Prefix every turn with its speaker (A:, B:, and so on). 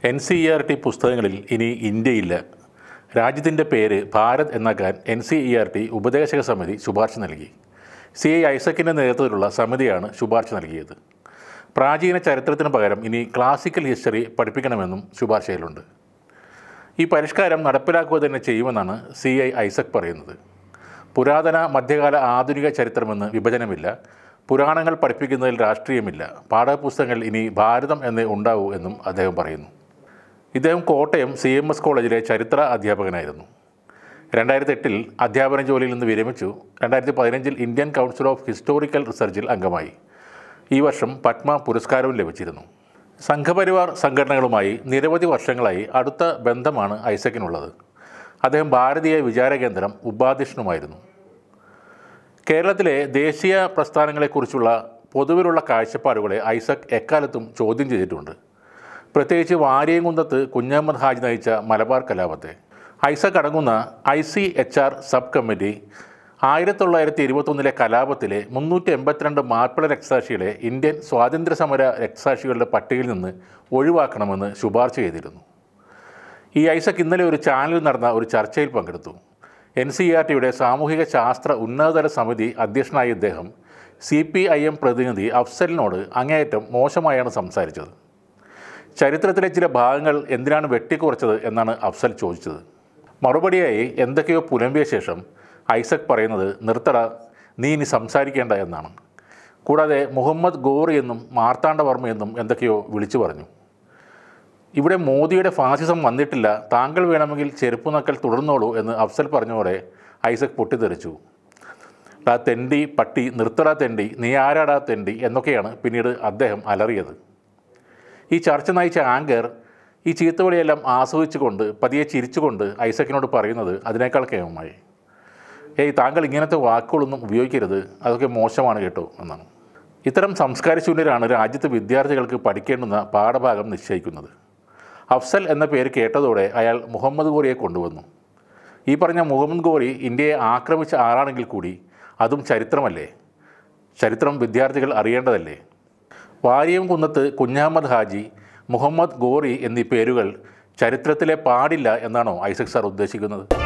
A: N C E R T പുസ്തകങ്ങളിൽ ഇനി ഇന്ത്യയില്ല രാജ്യത്തിൻ്റെ പേര് ഭാരത് എന്നാക്കാൻ N C E R T ഉപദേശക സമിതി ശുപാർശ നൽകി സി ഐ ഐസക്കിൻ്റെ നേതൃത്വത്തിലുള്ള സമിതിയാണ് ശുപാർശ നൽകിയത് പ്രാചീന ചരിത്രത്തിന് പകരം ഇനി ക്ലാസിക്കൽ ഹിസ്റ്ററി പഠിപ്പിക്കണമെന്നും ശുപാർശയിലുണ്ട് ഈ പരിഷ്കാരം നടപ്പിലാക്കുക തന്നെ ചെയ്യുമെന്നാണ് സി ഐ ഐസക് പറയുന്നത് പുരാതന മധ്യകാല ആധുനിക ചരിത്രമെന്ന് വിഭജനമില്ല പുരാണങ്ങൾ പഠിപ്പിക്കുന്നതിൽ രാഷ്ട്രീയമില്ല പാഠപുസ്തകങ്ങൾ ഇനി ഭാരതം എന്നേ ഉണ്ടാവൂ എന്നും അദ്ദേഹം പറയുന്നു ഇദ്ദേഹം കോട്ടയം സി എം എസ് കോളേജിലെ ചരിത്ര അധ്യാപകനായിരുന്നു രണ്ടായിരത്തി എട്ടിൽ അധ്യാപന ജോലിയിൽ നിന്ന് വിരമിച്ചു രണ്ടായിരത്തി പതിനഞ്ചിൽ ഇന്ത്യൻ കൗൺസിൽ ഓഫ് ഹിസ്റ്റോറിക്കൽ റിസർച്ചിൽ അംഗമായി ഈ വർഷം പത്മ പുരസ്കാരവും ലഭിച്ചിരുന്നു സംഘപരിവാർ സംഘടനകളുമായി നിരവധി വർഷങ്ങളായി അടുത്ത ബന്ധമാണ് ഐസക്കിനുള്ളത് അദ്ദേഹം ഭാരതീയ വിചാരകേന്ദ്രം ഉപാധ്യക്ഷനുമായിരുന്നു കേരളത്തിലെ ദേശീയ പ്രസ്ഥാനങ്ങളെക്കുറിച്ചുള്ള പൊതുവിലുള്ള കാഴ്ചപ്പാടുകളെ ഐസക് എക്കാലത്തും ചോദ്യം ചെയ്തിട്ടുണ്ട് പ്രത്യേകിച്ച് വാരിയംകുന്നത്ത് കുഞ്ഞഹമ്മദ് ഹാജി നയിച്ച മലബാർ കലാപത്തെ ഐസക് അടങ്ങുന്ന I C H R sub committee ആയിരത്തി തൊള്ളായിരത്തി ഇരുപത്തൊന്നിലെ കലാപത്തിലെ മുന്നൂറ്റി എൺപത്തിരണ്ട് മാർപ്പിള രക്തസാക്ഷികളെ ഇന്ത്യൻ സ്വാതന്ത്ര്യ സമര രക്തസാക്ഷികളുടെ പട്ടികയിൽ നിന്ന് ഒഴിവാക്കണമെന്ന് ശുപാർശ ചെയ്തിരുന്നു ഈ ഐസക് ഇന്നലെ ഒരു ചാനലിൽ നടന്ന ഒരു ചർച്ചയിൽ പങ്കെടുത്തു എൻ സി ആർ ടിയുടെ സാമൂഹിക ശാസ്ത്ര ഉന്നതതല സമിതി അധ്യക്ഷനായ ഇദ്ദേഹം സി പി ഐ എം പ്രതിനിധി അഫ്സലിനോട് അങ്ങേയറ്റം മോശമായാണ് സംസാരിച്ചത് ചരിത്രത്തിലെ ചില ഭാഗങ്ങൾ എന്തിനാണ് വെട്ടിക്കുറച്ചത് എന്നാണ് അഫ്സൽ ചോദിച്ചത് മറുപടിയായി എന്തൊക്കെയോ പുലമ്പിയ ശേഷം ഐസക് പറയുന്നത് നിർത്തട നീ ഇനി സംസാരിക്കേണ്ട എന്നാണ് കൂടാതെ മുഹമ്മദ് ഗോറി എന്നും മാർത്താണ്ഡവർമ്മ എന്നും എന്തൊക്കെയോ വിളിച്ചു പറഞ്ഞു ഇവിടെ മോദിയുടെ ഫാസിസം വന്നിട്ടില്ല താങ്കൾ വേണമെങ്കിൽ ചെരുപ്പ് നക്കൽ തുടർന്നോളൂ എന്ന് അഫ്സൽ പറഞ്ഞതോടെ ഐസക് പൊട്ടിത്തെറിച്ചു ഡാ തെണ്ടി പട്ടി നിർത്തടാ തെണ്ടി നീ ആരാടാ തെണ്ടി എന്നൊക്കെയാണ് പിന്നീട് അദ്ദേഹം അലറിയത് ഈ ചർച്ച നയിച്ച ആങ്കർ ഈ ചീത്തവിളിയെല്ലാം ആസ്വദിച്ചുകൊണ്ട് പതിയെ ചിരിച്ചുകൊണ്ട് ഐസക്കിനോട് പറയുന്നത് അതിനേക്കാൾ കേമമായി ഏയ് താങ്കൾ ഇങ്ങനത്തെ വാക്കുകളൊന്നും ഉപയോഗിക്കരുത് അതൊക്കെ മോശമാണ് കേട്ടോ എന്നാണ് ഇത്തരം സംസ്കാരശൂന്യരാണ് രാജ്യത്തെ വിദ്യാർത്ഥികൾക്ക് പഠിക്കേണ്ടുന്ന പാഠഭാഗം നിശ്ചയിക്കുന്നത് അഫ്സൽ എന്ന പേര് കേട്ടതോടെ അയാൾ മുഹമ്മദ് ഗോറിയെ കൊണ്ടുവന്നു ഈ പറഞ്ഞ മുഹമ്മദ് ഗോറി ഇന്ത്യയെ ആക്രമിച്ച ആളാണെങ്കിൽ കൂടി അതും ചരിത്രമല്ലേ ചരിത്രം വിദ്യാർത്ഥികൾ അറിയേണ്ടതല്ലേ വാരിയം കുന്നത്ത് കുഞ്ഞഹമ്മദ് ഹാജി മുഹമ്മദ് ഗോറി എന്നീ പേരുകൾ ചരിത്രത്തിലെ പാടില്ല എന്നാണോ ഐസക് സാർ ഉദ്ദേശിക്കുന്നത്